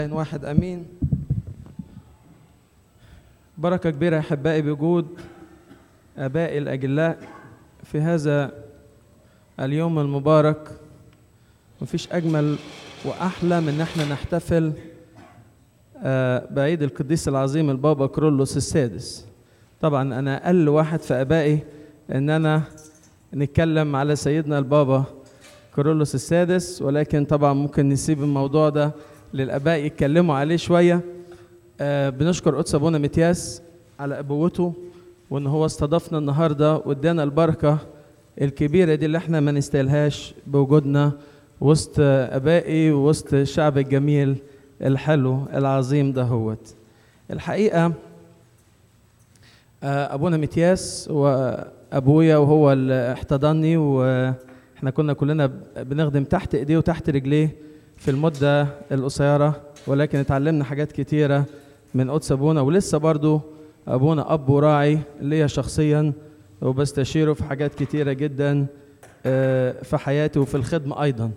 واحد امين بركه كبيره يا احبائي بوجود ابائي الاجلاء في هذا اليوم المبارك مفيش اجمل واحلى من ان احنا نحتفل آه، بعيد القديس العظيم البابا كرولوس السادس طبعا انا اقل واحد في ابائي ان انا نتكلم على سيدنا البابا كرولوس السادس ولكن طبعا ممكن نسيب الموضوع ده للاباء يتكلموا عليه شويه آه بنشكر قدس ابونا متياس على ابوته وان هو استضافنا النهارده وادانا البركه الكبيره دي اللي احنا ما نستاهلهاش بوجودنا وسط ابائي ووسط الشعب الجميل الحلو العظيم دهوت الحقيقه آه ابونا متياس وابويا وهو اللي احتضني واحنا كنا كلنا بنخدم تحت ايديه وتحت رجليه في المدة القصيرة ولكن اتعلمنا حاجات كتيرة من قدس أبونا ولسه برضو أبونا أب وراعي ليا شخصيا وبستشيره في حاجات كتيرة جدا في حياتي وفي الخدمة أيضا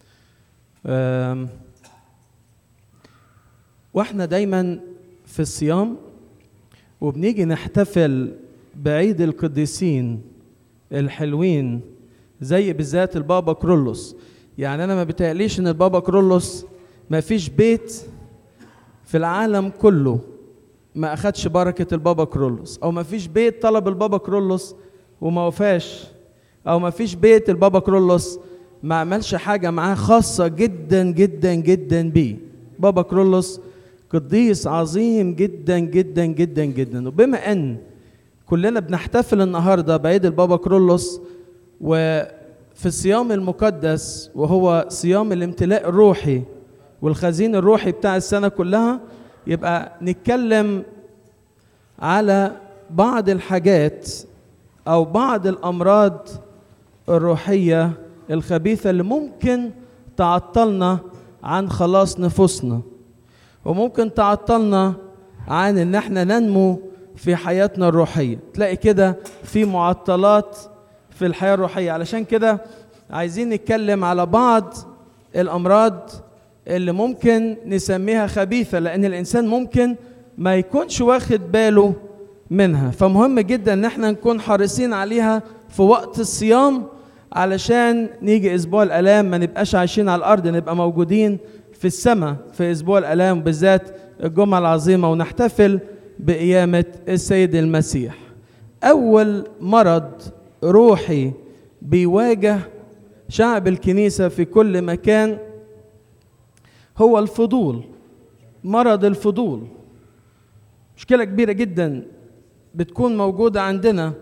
واحنا دايما في الصيام وبنيجي نحتفل بعيد القديسين الحلوين زي بالذات البابا كرولوس يعني انا ما بتقليش ان البابا كرولوس ما فيش بيت في العالم كله ما اخدش بركه البابا كرولوس او ما فيش بيت طلب البابا كرولوس وما وفاش او ما فيش بيت البابا كرولوس ما عملش حاجه معاه خاصه جدا جدا جدا بيه بابا كرولوس قديس عظيم جدا جدا جدا جدا وبما ان كلنا بنحتفل النهارده بعيد البابا كرولوس و في الصيام المقدس وهو صيام الامتلاء الروحي والخزين الروحي بتاع السنة كلها يبقى نتكلم على بعض الحاجات أو بعض الأمراض الروحية الخبيثة اللي ممكن تعطلنا عن خلاص نفوسنا وممكن تعطلنا عن ان احنا ننمو في حياتنا الروحية تلاقي كده في معطلات في الحياة الروحية علشان كده عايزين نتكلم على بعض الأمراض اللي ممكن نسميها خبيثة لأن الإنسان ممكن ما يكونش واخد باله منها فمهم جدا إن احنا نكون حريصين عليها في وقت الصيام علشان نيجي أسبوع الآلام ما نبقاش عايشين على الأرض نبقى موجودين في السماء في أسبوع الآلام بالذات الجمعة العظيمة ونحتفل بقيامة السيد المسيح أول مرض روحي بيواجه شعب الكنيسة في كل مكان هو الفضول مرض الفضول مشكلة كبيرة جدا بتكون موجودة عندنا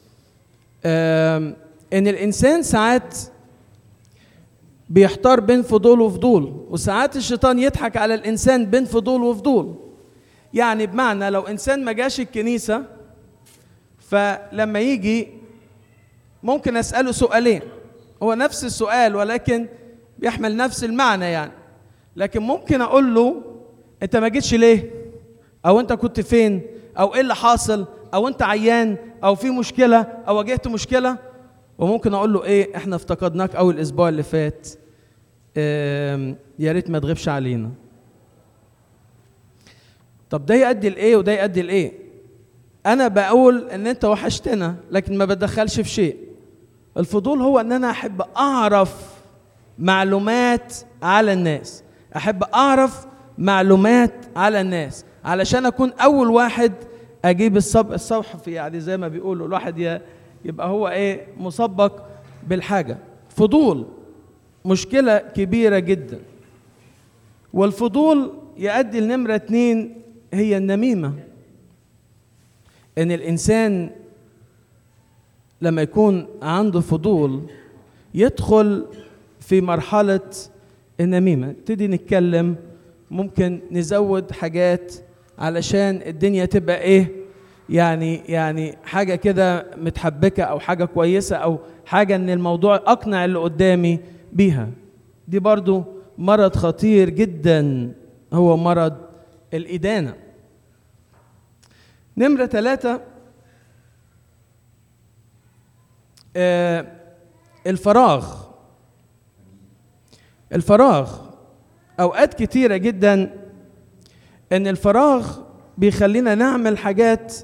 إن الإنسان ساعات بيحتار بين فضول وفضول وساعات الشيطان يضحك على الإنسان بين فضول وفضول يعني بمعنى لو إنسان ما جاش الكنيسة فلما يجي ممكن اساله سؤالين هو نفس السؤال ولكن بيحمل نفس المعنى يعني لكن ممكن اقول له انت ما جيتش ليه او انت كنت فين او ايه اللي حاصل او انت عيان او في مشكله او واجهت مشكله وممكن اقول له ايه احنا افتقدناك اول الاسبوع اللي فات يا ريت ما تغيبش علينا طب ده يؤدي لايه وده يؤدي لايه انا بقول ان انت وحشتنا لكن ما بتدخلش في شيء الفضول هو ان انا احب اعرف معلومات على الناس احب اعرف معلومات على الناس علشان اكون اول واحد اجيب الصب الصحفي يعني زي ما بيقولوا الواحد يبقى هو ايه مسبق بالحاجه فضول مشكله كبيره جدا والفضول يؤدي لنمره اتنين هي النميمه ان الانسان لما يكون عنده فضول يدخل في مرحله النميمه نبتدي نتكلم ممكن نزود حاجات علشان الدنيا تبقى ايه يعني يعني حاجه كده متحبكه او حاجه كويسه او حاجه ان الموضوع اقنع اللي قدامي بيها دي برضو مرض خطير جدا هو مرض الادانه نمرة ثلاثة آه الفراغ الفراغ أوقات كتيرة جدا ان الفراغ بيخلينا نعمل حاجات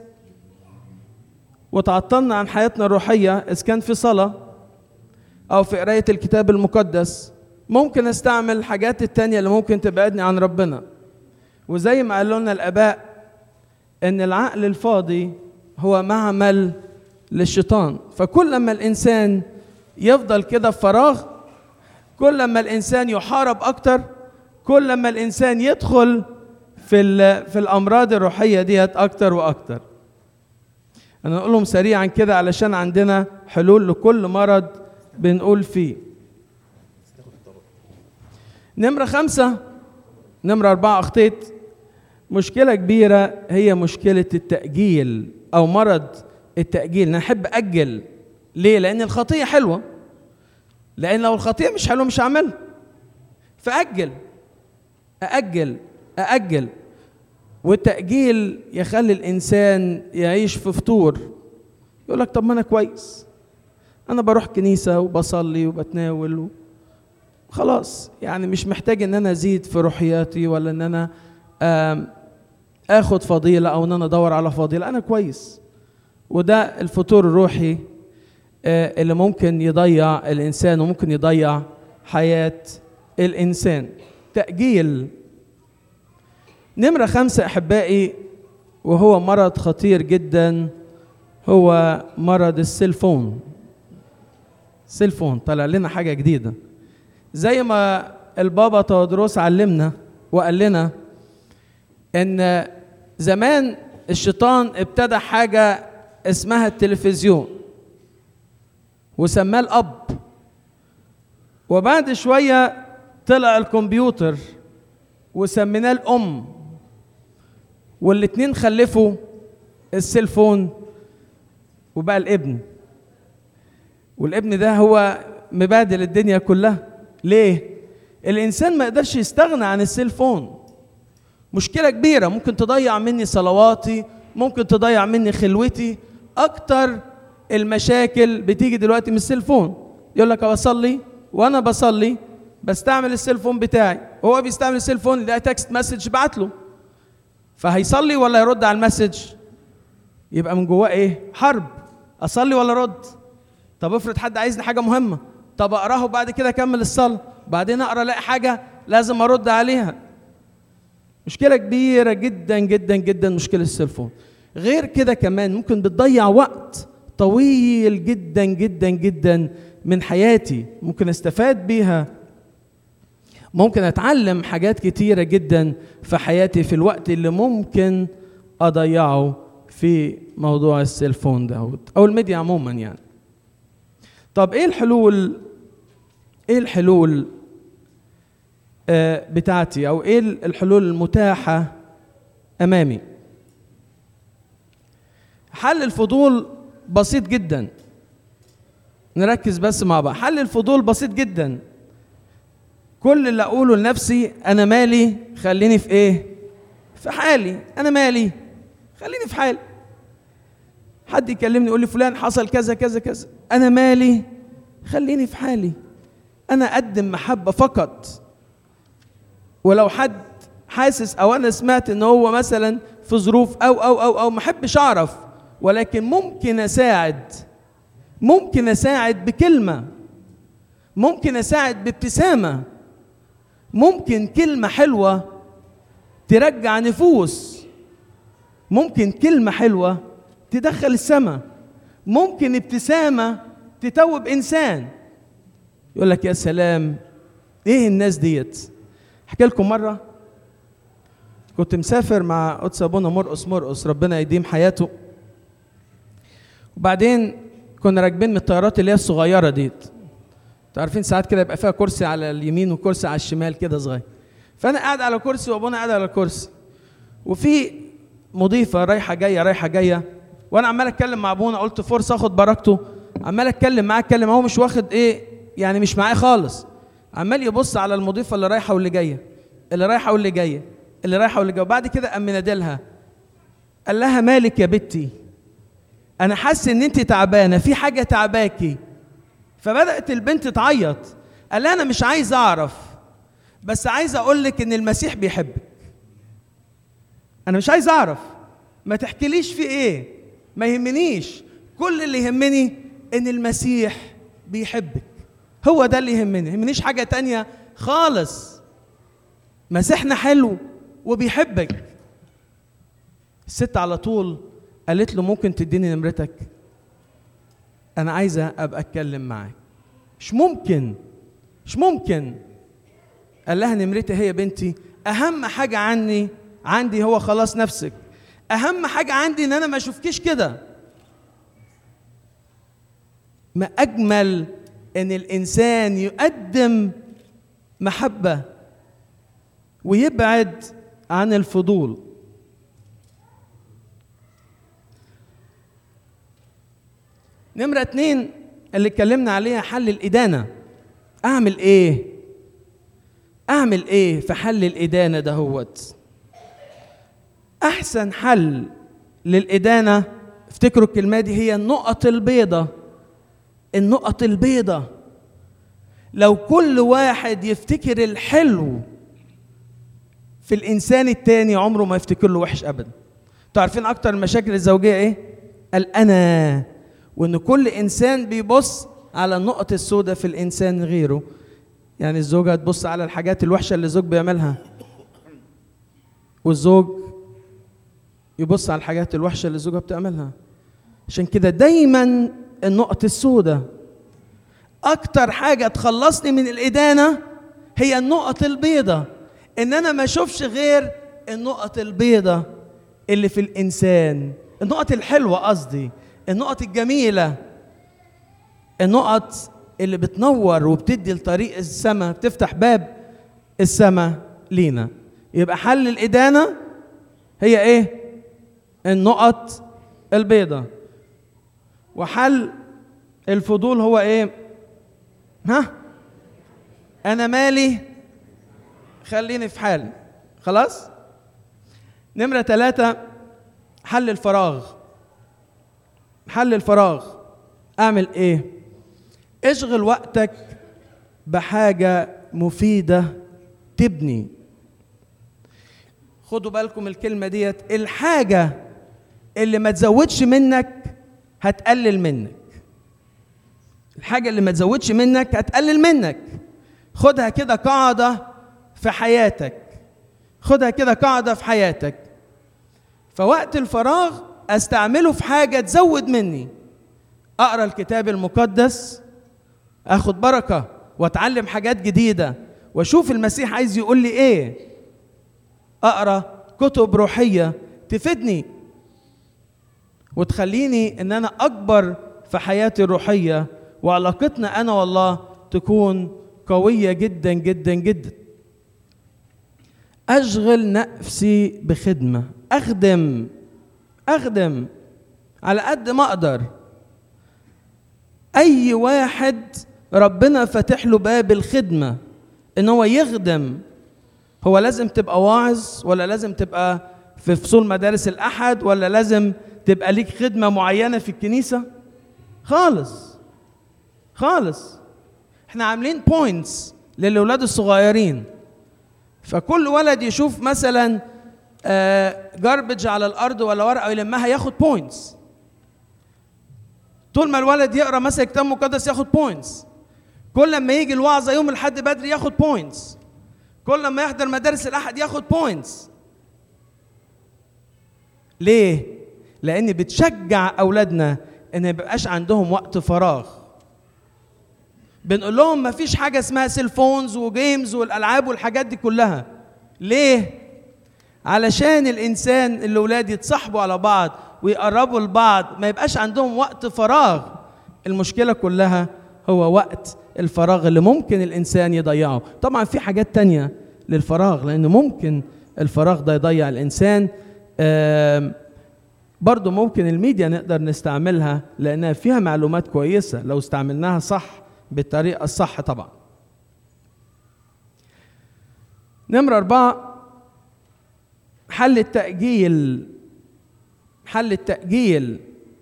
وتعطلنا عن حياتنا الروحية إذا كان في صلاة أو في قراية الكتاب المقدس ممكن استعمل الحاجات التانية اللي ممكن تبعدني عن ربنا وزي ما قالوا لنا الآباء إن العقل الفاضي هو معمل للشيطان فكل ما الإنسان يفضل كده في فراغ كل ما الإنسان يحارب أكتر كل ما الإنسان يدخل في في الأمراض الروحية ديت أكتر وأكتر أنا أقول لهم سريعا كده علشان عندنا حلول لكل مرض بنقول فيه نمرة خمسة نمرة أربعة أخطيت مشكلة كبيرة هي مشكلة التأجيل أو مرض التأجيل أنا أحب أجل ليه؟ لأن الخطية حلوة لأن لو الخطية مش حلوة مش هعملها فأجل أأجل أأجل والتأجيل يخلي الإنسان يعيش في فطور يقول لك طب ما أنا كويس أنا بروح كنيسة وبصلي وبتناول خلاص يعني مش محتاج إن أنا أزيد في روحياتي ولا إن أنا آخد فضيلة أو إن أنا أدور على فضيلة أنا كويس وده الفطور الروحي اللي ممكن يضيع الإنسان وممكن يضيع حياة الإنسان تأجيل نمرة خمسة أحبائي وهو مرض خطير جدا هو مرض السيلفون سيلفون طلع لنا حاجة جديدة زي ما البابا تودروس علمنا وقال لنا ان زمان الشيطان ابتدى حاجة اسمها التلفزيون وسماه الأب وبعد شوية طلع الكمبيوتر وسميناه الأم والاتنين خلفوا السيلفون وبقى الابن والابن ده هو مبادل الدنيا كلها ليه الانسان ما يقدرش يستغنى عن السيلفون مشكله كبيره ممكن تضيع مني صلواتي ممكن تضيع مني خلوتي اكتر المشاكل بتيجي دلوقتي من السيلفون يقول لك بصلي وانا بصلي بستعمل السيلفون بتاعي وهو بيستعمل السيلفون يلاقي تكست مسج بعت له فهيصلي ولا يرد على المسج يبقى من جواه ايه حرب اصلي ولا ارد طب افرض حد عايزني حاجه مهمه طب اقراه وبعد كده اكمل الصلاه بعدين اقرا الاقي حاجه لازم ارد عليها مشكله كبيره جدا جدا جدا مشكله السيلفون غير كده كمان ممكن بتضيع وقت طويل جدا جدا جدا من حياتي ممكن استفاد بيها ممكن اتعلم حاجات كتيره جدا في حياتي في الوقت اللي ممكن اضيعه في موضوع السيلفون ده او الميديا عموما يعني طب ايه الحلول ايه الحلول آه بتاعتي او ايه الحلول المتاحه امامي حل الفضول بسيط جدا نركز بس مع بعض حل الفضول بسيط جدا كل اللي اقوله لنفسي انا مالي خليني في ايه في حالي انا مالي خليني في حالي حد يكلمني يقول لي فلان حصل كذا كذا كذا انا مالي خليني في حالي انا اقدم محبه فقط ولو حد حاسس او انا سمعت ان هو مثلا في ظروف او او او او ما احبش اعرف ولكن ممكن اساعد ممكن اساعد بكلمه ممكن اساعد بابتسامه ممكن كلمه حلوه ترجع نفوس ممكن كلمه حلوه تدخل السماء ممكن ابتسامه تتوب انسان يقول لك يا سلام ايه الناس ديت احكي لكم مره كنت مسافر مع قدس ابونا مرقص مرقص ربنا يديم حياته وبعدين كنا راكبين من الطيارات اللي هي الصغيره ديت انتوا عارفين ساعات كده يبقى فيها كرسي على اليمين وكرسي على الشمال كده صغير فانا قاعد على كرسي وابونا قاعد على كرسي وفي مضيفه رايحه جايه رايحه جايه وانا عمال اتكلم مع ابونا قلت فرصه اخد بركته عمال اتكلم معاه اتكلم هو مش واخد ايه يعني مش معايا خالص عمال يبص على المضيفه اللي رايحه واللي جايه اللي رايحه واللي جايه اللي رايحه واللي جايه وبعد كده قام منادلها قال لها مالك يا بنتي انا حاسس ان انت تعبانه في حاجه تعباكي فبدات البنت تعيط قال لها انا مش عايز اعرف بس عايز اقول لك ان المسيح بيحبك انا مش عايز اعرف ما تحكيليش في ايه ما يهمنيش كل اللي يهمني ان المسيح بيحبك هو ده اللي يهمني يهمنيش حاجه تانية خالص مسيحنا حلو وبيحبك الست على طول قالت له ممكن تديني نمرتك انا عايزه ابقى اتكلم معاك مش ممكن مش ممكن قال لها نمرتي هي بنتي اهم حاجه عني عندي هو خلاص نفسك اهم حاجه عندي ان انا ما اشوفكيش كده ما اجمل ان الانسان يقدم محبه ويبعد عن الفضول نمرة اتنين اللي اتكلمنا عليها حل الإدانة أعمل إيه؟ أعمل إيه في حل الإدانة دهوت؟ أحسن حل للإدانة افتكروا الكلمة دي هي النقط البيضة النقط البيضة لو كل واحد يفتكر الحلو في الإنسان التاني عمره ما يفتكر له وحش أبدا تعرفين أكتر المشاكل الزوجية إيه؟ الأنا وإن كل إنسان بيبص على النقط السوداء في الإنسان غيره يعني الزوجة تبص على الحاجات الوحشة اللي الزوج بيعملها والزوج يبص على الحاجات الوحشة اللي الزوجة بتعملها عشان كده دايما النقط السوداء أكتر حاجة تخلصني من الإدانة هي النقط البيضة إن أنا ما أشوفش غير النقط البيضة اللي في الإنسان النقط الحلوة قصدي النقط الجميلة النقط اللي بتنور وبتدي لطريق السماء بتفتح باب السماء لينا يبقى حل الإدانة هي إيه؟ النقط البيضة وحل الفضول هو إيه؟ ها؟ أنا مالي خليني في حالي خلاص؟ نمرة ثلاثة حل الفراغ حل الفراغ أعمل إيه؟ اشغل وقتك بحاجة مفيدة تبني خدوا بالكم الكلمة ديت الحاجة اللي ما تزودش منك هتقلل منك الحاجة اللي ما تزودش منك هتقلل منك خدها كده قاعدة في حياتك خدها كده قاعدة في حياتك فوقت الفراغ استعمله في حاجة تزود مني اقرا الكتاب المقدس اخد بركة واتعلم حاجات جديدة واشوف المسيح عايز يقول لي ايه اقرا كتب روحية تفيدني وتخليني ان انا اكبر في حياتي الروحية وعلاقتنا انا والله تكون قوية جدا جدا جدا اشغل نفسي بخدمة اخدم اخدم على قد ما اقدر اي واحد ربنا فاتح له باب الخدمه ان هو يخدم هو لازم تبقى واعظ ولا لازم تبقى في فصول مدارس الاحد ولا لازم تبقى ليك خدمه معينه في الكنيسه خالص خالص احنا عاملين بوينتس للاولاد الصغيرين فكل ولد يشوف مثلا جاربج على الارض ولا ورقه يلمها ياخد بوينتس طول ما الولد يقرا مثلا كتاب مقدس ياخد بوينتس كل لما يجي الوعظه يوم الحد بدري ياخد بوينتس كل لما يحضر مدارس الاحد ياخد بوينتس ليه لان بتشجع اولادنا ان ما يبقاش عندهم وقت فراغ بنقول لهم ما فيش حاجه اسمها سيلفونز وجيمز والالعاب والحاجات دي كلها ليه علشان الانسان الاولاد يتصاحبوا على بعض ويقربوا لبعض ما يبقاش عندهم وقت فراغ المشكله كلها هو وقت الفراغ اللي ممكن الانسان يضيعه طبعا في حاجات تانية للفراغ لان ممكن الفراغ ده يضيع الانسان برضه ممكن الميديا نقدر نستعملها لانها فيها معلومات كويسه لو استعملناها صح بالطريقه الصح طبعا نمرة أربعة حل التأجيل حل التأجيل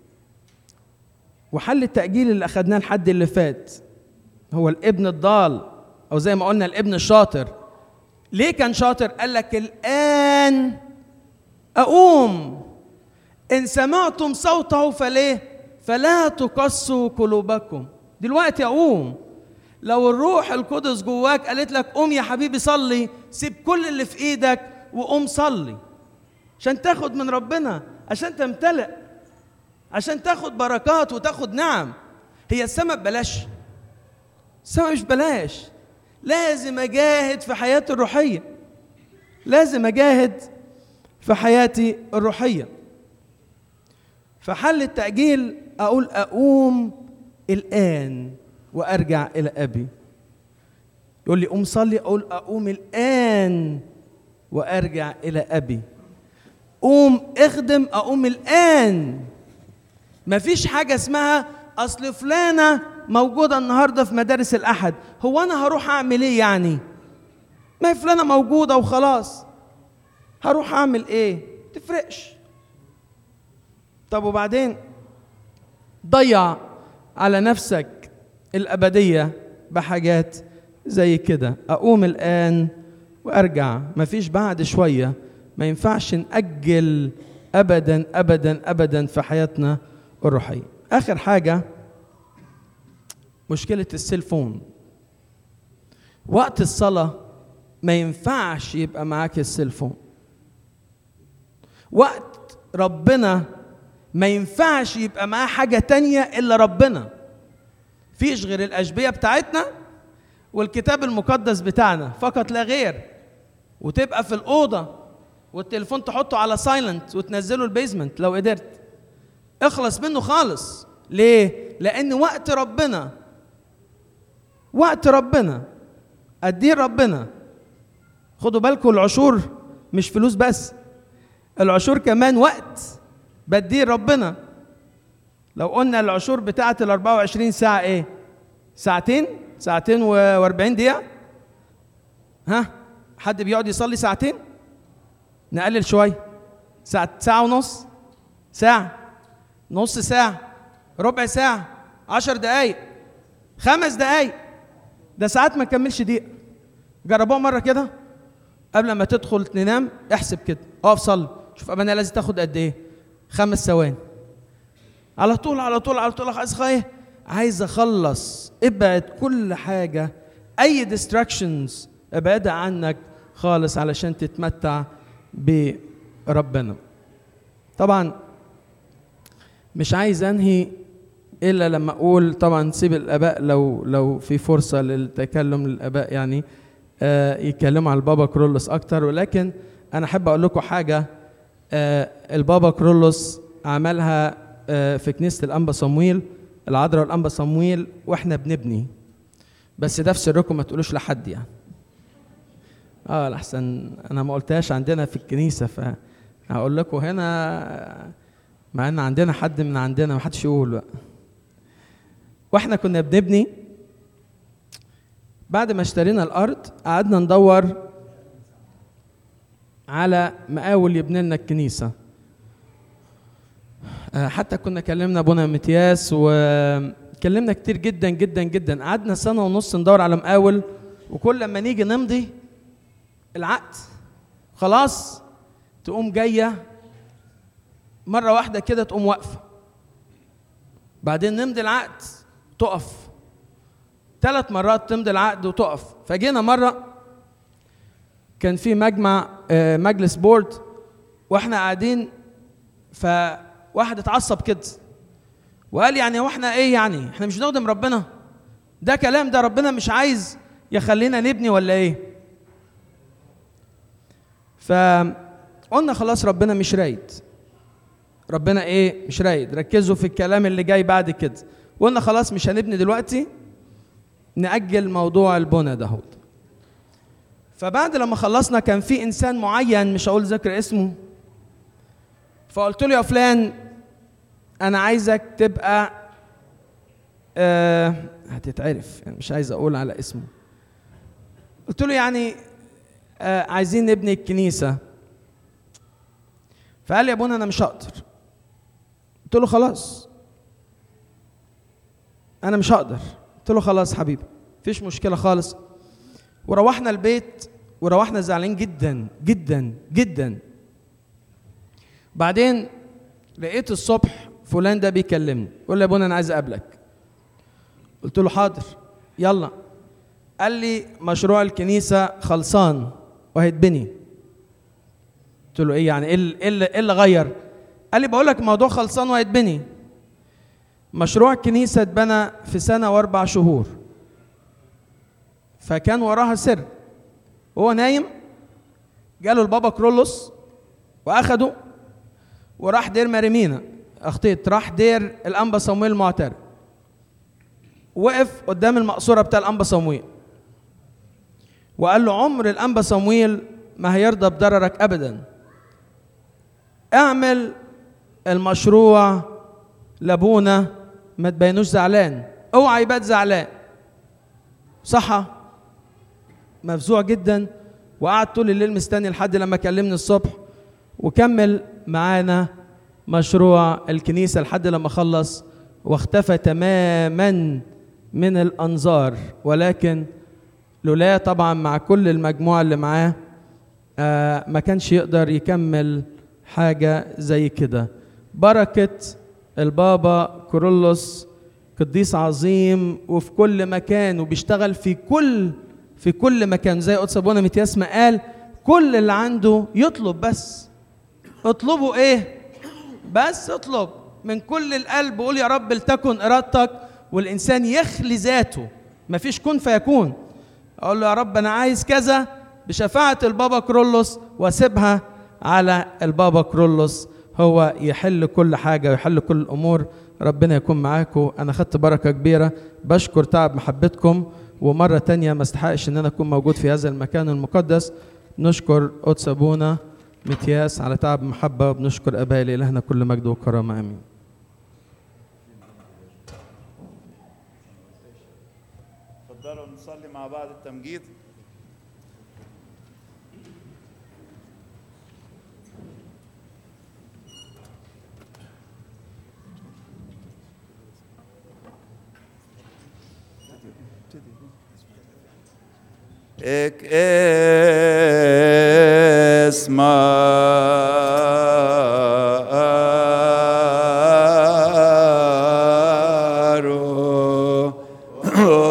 وحل التأجيل اللي أخدناه الحد اللي فات هو الابن الضال أو زي ما قلنا الابن الشاطر ليه كان شاطر؟ قال لك الآن اقوم ان سمعتم صوته فليه فلا تقسوا قلوبكم دلوقتي اقوم لو الروح القدس جواك قالت لك قوم يا حبيبي صلي سيب كل اللي في ايدك وقوم صلي عشان تاخد من ربنا عشان تمتلئ عشان تاخد بركات وتاخد نعم هي السماء ببلاش السماء مش بلاش لازم اجاهد في حياتي الروحيه لازم اجاهد في حياتي الروحيه فحل التاجيل اقول اقوم الان وارجع الى ابي يقول لي قوم صلي اقول اقوم الان وارجع الى ابي قوم اخدم اقوم الان مفيش حاجه اسمها اصل فلانه موجوده النهارده في مدارس الاحد هو انا هروح اعمل ايه يعني ما هي فلانه موجوده وخلاص هروح اعمل ايه تفرقش طب وبعدين ضيع على نفسك الابديه بحاجات زي كده اقوم الان وارجع مفيش بعد شويه ما ينفعش ناجل ابدا ابدا ابدا في حياتنا الروحيه اخر حاجه مشكله السيلفون وقت الصلاه ما ينفعش يبقى معاك السيلفون وقت ربنا ما ينفعش يبقى معاه حاجة تانية إلا ربنا فيش غير الأشبية بتاعتنا والكتاب المقدس بتاعنا فقط لا غير وتبقى في الأوضة والتليفون تحطه على سايلنت وتنزله البيزمنت لو قدرت اخلص منه خالص ليه؟ لأن وقت ربنا وقت ربنا أديه ربنا خدوا بالكم العشور مش فلوس بس العشور كمان وقت بديه ربنا لو قلنا العشور بتاعت ال 24 ساعة ايه؟ ساعتين؟ ساعتين و40 دقيقة؟ ها؟ حد بيقعد يصلي ساعتين؟ نقلل شوية ساعة ساعة ونص؟ ساعة نص ساعة ربع ساعة عشر دقايق خمس دقايق ده ساعات ما تكملش دقيقة جربوها مرة كده قبل ما تدخل تنام احسب كده اقف صلي شوف انا لازم تاخد قد ايه خمس ثواني على طول على طول على طول عايز ايه عايز اخلص ابعد كل حاجه اي ديستراكشنز ابعدها عنك خالص علشان تتمتع بربنا طبعا مش عايز انهي الا لما اقول طبعا سيب الاباء لو لو في فرصه للتكلم للاباء يعني آه يتكلموا عن البابا كرولوس اكتر ولكن انا احب اقول لكم حاجه آه البابا كرولوس عملها آه في كنيسه الانبا صمويل العذراء والانبا صمويل واحنا بنبني بس ده في سركم ما تقولوش لحد يعني اه لحسن انا ما قلتهاش عندنا في الكنيسه فهقول لكم هنا مع ان عندنا حد من عندنا ما حدش يقول بقى واحنا كنا بنبني بعد ما اشترينا الارض قعدنا ندور على مقاول يبني لنا الكنيسه حتى كنا كلمنا ابونا متياس وكلمنا كتير جدا جدا جدا قعدنا سنه ونص ندور على مقاول وكل لما نيجي نمضي العقد خلاص تقوم جايه مره واحده كده تقوم واقفه بعدين نمضي العقد تقف ثلاث مرات تمضي العقد وتقف فجينا مره كان في مجمع مجلس بورد واحنا قاعدين فواحد اتعصب كده وقال يعني واحنا ايه يعني احنا مش بنخدم ربنا ده كلام ده ربنا مش عايز يخلينا نبني ولا ايه فقلنا خلاص ربنا مش رايد ربنا ايه مش رايد ركزوا في الكلام اللي جاي بعد كده قلنا خلاص مش هنبني دلوقتي نأجل موضوع البنى دهوت فبعد لما خلصنا كان في انسان معين مش هقول ذكر اسمه فقلت له يا فلان انا عايزك تبقى آه هتتعرف يعني مش عايز اقول على اسمه قلت له يعني آه عايزين نبني الكنيسه فقال لي يا ابونا انا مش هقدر قلت له خلاص انا مش هقدر قلت له خلاص حبيبي مفيش مشكله خالص وروحنا البيت وروحنا زعلانين جدا جدا جدا بعدين لقيت الصبح فلان ده بيكلمني يقول لي يا ابونا انا عايز اقابلك قلت له حاضر يلا قال لي مشروع الكنيسه خلصان وهيتبني قلت له ايه يعني ايه اللي- ايه اللي إيه اللي غير قال لي بقول لك الموضوع خلصان وهيتبني مشروع الكنيسه اتبنى في سنه واربع شهور فكان وراها سر وهو نايم جاله البابا كرولوس واخده وراح دير مريمينا اخطيت راح دير الانبا صمويل المعترف وقف قدام المقصوره بتاع الانبا صمويل وقال له عمر الانبا صمويل ما هيرضى بضررك ابدا اعمل المشروع لابونا ما تبينوش زعلان اوعى يبات زعلان صحى مفزوع جدا وقعد طول الليل مستني لحد لما كلمني الصبح وكمل معانا مشروع الكنيسة لحد لما خلص واختفى تماما من الأنظار ولكن لولا طبعا مع كل المجموعة اللي معاه آه ما كانش يقدر يكمل حاجة زي كده بركة البابا كورولوس قديس عظيم وفي كل مكان وبيشتغل في كل في كل مكان زي قدس ابونا متياس ما قال كل اللي عنده يطلب بس اطلبوا ايه بس اطلب من كل القلب قول يا رب لتكن ارادتك والانسان يخلي ذاته مفيش كن فيكون اقول له يا رب انا عايز كذا بشفاعه البابا كرولوس واسيبها على البابا كرولوس هو يحل كل حاجه ويحل كل الامور ربنا يكون معاكم انا خدت بركه كبيره بشكر تعب محبتكم ومره تانية ما استحقش ان انا اكون موجود في هذا المكان المقدس نشكر قدس ابونا متياس على تعب محبه وبنشكر ابائي لالهنا كل مجد وكرامه امين اتفضلوا نصلي مع بعض التمجيد اك اسمارو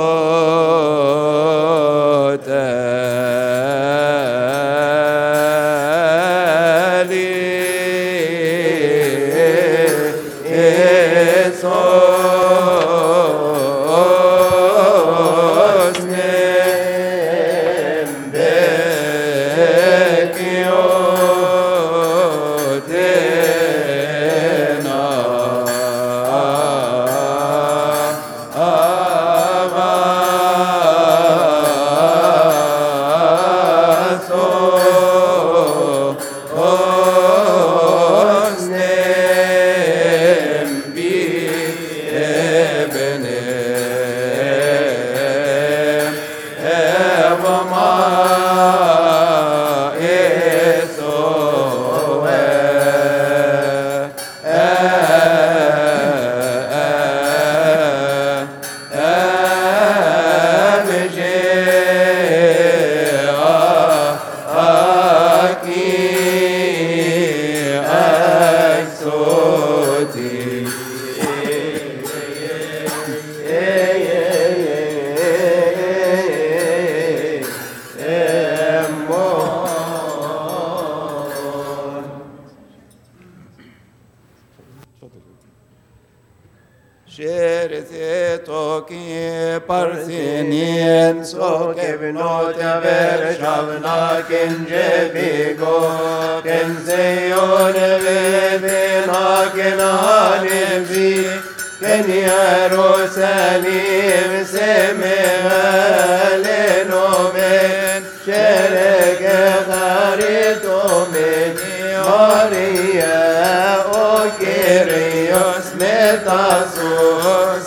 Sherethetoki parsinien soke vnota vershavna kinje bigo ken seyon vedena ken halevi ken Jerusalem semehaleno men shereke charito men Maria o Kyrios metasu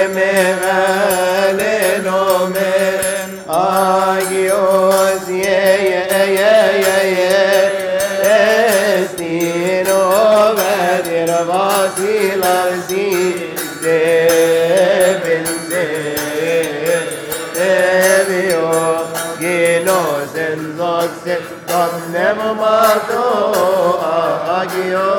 semehaleno men Agios ye ye ye ye ye Estino vadir vasilar si Devin Devio Ginos en zoxen Dom nemo mato Agios